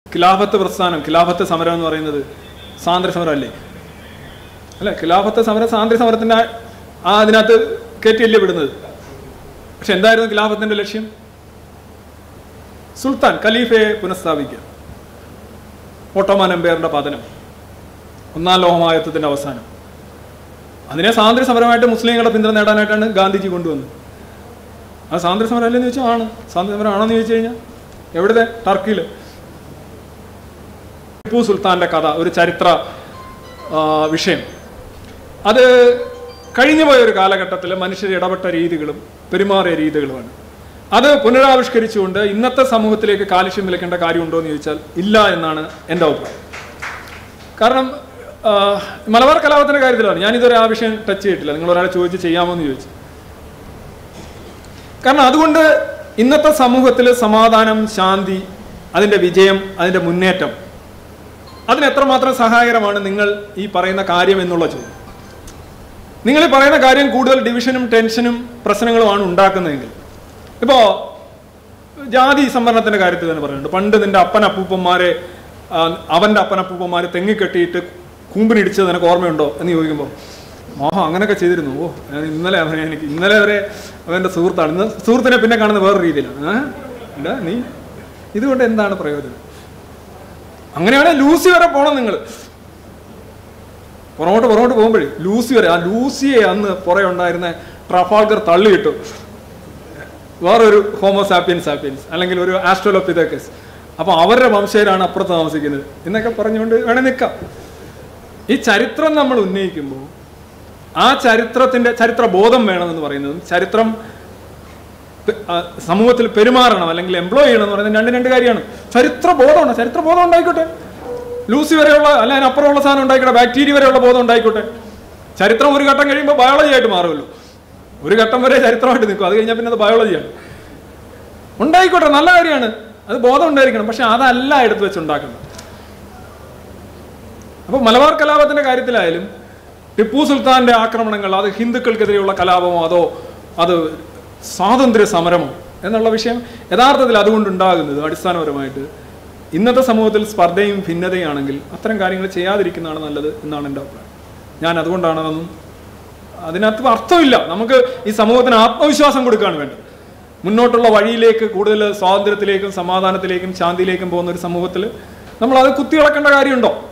ഖിലാഫത്ത് പ്രസ്ഥാനം ഖിലാഫത്ത് സമരം എന്ന് പറയുന്നത് സ്വാതന്ത്ര്യ സമരം അല്ലേ അല്ല ഖിലാഫത്ത് സമരം സ്വാതന്ത്ര്യ സമരത്തിന്റെ ആ- ആ അതിനകത്ത് കയറ്റിയല്ലേ വിടുന്നത് പക്ഷെ എന്തായിരുന്നു ഖിലാഫത്തിന്റെ ലക്ഷ്യം സുൽത്താൻ ഖലീഫയെ പുനഃസ്ഥാപിക്കുക ഓട്ടോമാൻ എംപയറിന്റെ പതനം ഒന്നാം ലോകമായുദ്ധത്തിന്റെ അവസാനം അതിനെ സ്വാതന്ത്ര്യ സമരമായിട്ട് മുസ്ലിങ്ങളുടെ പിന്തുണ നേടാനായിട്ടാണ് ഗാന്ധിജി കൊണ്ടുവന്നത് ആ സ്വാതന്ത്ര്യ സമരം അല്ലെന്ന് ചോദിച്ചാൽ ആണ് സ്വാതന്ത്ര്യ സമരം ആണെന്ന് ചോദിച്ചു കഴിഞ്ഞാൽ എവിടുത്തെ ടർക്കിയിൽ ടിപ്പു സുൽത്താന്റെ കഥ ഒരു ചരിത്ര ആ, വിഷയം അത് കഴിഞ്ഞുപോയ ഒരു കാലഘട്ടത്തിൽ മനുഷ്യർ ഇടപെട്ട രീതികളും പെരുമാറിയ രീതികളുമാണ് അത് പുനരാവിഷ്കരിച്ചുകൊണ്ട് ഇന്നത്തെ സമൂഹത്തിലേക്ക് കാലുഷ്യം വിലക്കേണ്ട കാര്യമുണ്ടോ എന്ന് ചോദിച്ചാൽ ഇല്ല എന്നാണ് എൻ്റെ അഭിപ്രായം കാരണം ആ, മലബാർ കലാപത്തിന്റെ കാര്യത്തിലാണ് ഞാനിതൊരു ആ വിഷയം ടച്ച് ചെയ്തിട്ടില്ല നിങ്ങൾ ഒരാളെ ചോദിച്ച് ചെയ്യാമോ എന്ന് ചോദിച്ചു കാരണം അതുകൊണ്ട് ഇന്നത്തെ സമൂഹത്തിൽ സമാധാനം ശാന്തി അതിൻ്റെ വിജയം അതിൻ്റെ മുന്നേറ്റം അതിന് എത്രമാത്രം സഹായകരമാണ് നിങ്ങൾ ഈ പറയുന്ന കാര്യം എന്നുള്ള ചോദ്യം നിങ്ങൾ ഈ പറയുന്ന കാര്യം കൂടുതൽ ഡിവിഷനും ടെൻഷനും പ്രശ്നങ്ങളുമാണ് ഉണ്ടാക്കുന്നതെങ്കിൽ ഇപ്പോൾ ജാതി സംവരണത്തിന്റെ കാര്യത്തിൽ തന്നെ പറയുന്നുണ്ട് പണ്ട് നിന്റെ അപ്പൻ അപ്പൂപ്പന്മാരെ ആ, അവന്റെ അപ്പൻ അപ്പൂപ്പന്മാരെ തെങ്ങിക്കെട്ടിയിട്ട് കൂമ്പിനിടിച്ചത് നിനക്ക് ഓർമ്മയുണ്ടോ എന്ന് ചോദിക്കുമ്പോൾ മോഹം അങ്ങനെയൊക്കെ ചെയ്തിരുന്നു ഓ ഞാൻ ഇന്നലെ അവനെ എനിക്ക് ഇന്നലെ വരെ അവൻ്റെ സുഹൃത്താണ് ഇന്ന് സുഹൃത്തിനെ പിന്നെ കാണുന്ന വേറെ രീതിയിലാണ് ഏഹ് എന്താ നീ ഇതുകൊണ്ട് എന്താണ് പ്രയോജനം അങ്ങനെയാണെങ്കിൽ ലൂസി വരെ പോണം നിങ്ങൾ പുറകോട്ട് പുറകോട്ട് പോകുമ്പോഴേ ലൂസി വരെ ആ ലൂസിയെ അന്ന് പുറകെ ഉണ്ടായിരുന്ന ട്രഫാൾഗർ തള്ളിയിട്ടു വേറൊരു ഹോമോസാപ്പിയൻസ് സാപ്പിയൻസ് അല്ലെങ്കിൽ ഒരു ആസ്ട്രോലോപ്പിതക്കസ് അപ്പൊ അവരുടെ വംശജരാണ് അപ്പുറത്ത് താമസിക്കുന്നത് എന്നൊക്കെ പറഞ്ഞുകൊണ്ട് വേണേ നിൽക്കാം ഈ ചരിത്രം നമ്മൾ ഉന്നയിക്കുമ്പോൾ ആ ചരിത്രത്തിന്റെ ചരിത്ര ബോധം വേണമെന്ന് പറയുന്നതും ചരിത്രം പെ- ആ, സമൂഹത്തിൽ പെരുമാറണം അല്ലെങ്കിൽ എംപ്ലോയ് ചെയ്യണം എന്ന് പറയുന്നത് രണ്ട് രണ്ട് കാര്യമാണ് ചരിത്ര ബോധമാണ് ചരിത്ര ബോധം ഉണ്ടായിക്കോട്ടെ ലൂസി വരെയുള്ള അല്ല അതിനപ്പുറമുള്ള സാധനം ഉണ്ടായിക്കോട്ടെ ബാക്ടീരിയ വരെയുള്ള ബോധം ഉണ്ടായിക്കോട്ടെ ചരിത്രം ഒരു ഘട്ടം കഴിയുമ്പോൾ ബയോളജി ആയിട്ട് മാറുമല്ലോ ഒരു ഘട്ടം വരെ ചരിത്രമായിട്ട് നിൽക്കും അത് കഴിഞ്ഞാൽ പിന്നെ അത് ബയോളജിയാണ് ഉണ്ടായിക്കോട്ടെ നല്ല കാര്യമാണ് അത് ബോധം ഉണ്ടായിരിക്കണം പക്ഷെ അതല്ല എടുത്തു വെച്ച് ഉണ്ടാക്കുന്നത് അപ്പോൾ മലബാർ കലാപത്തിന്റെ കാര്യത്തിലായാലും ടിപ്പു സുൽത്താന്റെ ആക്രമണങ്ങൾ അത് ഹിന്ദുക്കൾക്കെതിരെയുള്ള കലാപമോ അതോ അത് സ്വാതന്ത്ര്യ സമരമോ എന്നുള്ള വിഷയം യഥാർത്ഥത്തിൽ അതുകൊണ്ടുണ്ടാകുന്നത് അടിസ്ഥാനപരമായിട്ട് ഇന്നത്തെ സമൂഹത്തിൽ സ്പർദ്ധയും ഭിന്നതയാണെങ്കിൽ അത്തരം കാര്യങ്ങൾ ചെയ്യാതിരിക്കുന്നതാണ് നല്ലത് എന്നാണ് എൻ്റെ അഭിപ്രായം ഞാൻ അതുകൊണ്ടാണ് അതൊന്നും അതിനകത്ത് അർത്ഥമില്ല നമുക്ക് ഈ സമൂഹത്തിന് ആത്മവിശ്വാസം കൊടുക്കുകയാണ് വേണ്ടത് മുന്നോട്ടുള്ള വഴിയിലേക്ക് കൂടുതൽ സ്വാതന്ത്ര്യത്തിലേക്കും സമാധാനത്തിലേക്കും ശാന്തിയിലേക്കും പോകുന്ന ഒരു സമൂഹത്തിൽ നമ്മൾ അത് കുത്തിയിളക്കേണ്ട കാര്യമുണ്ടോ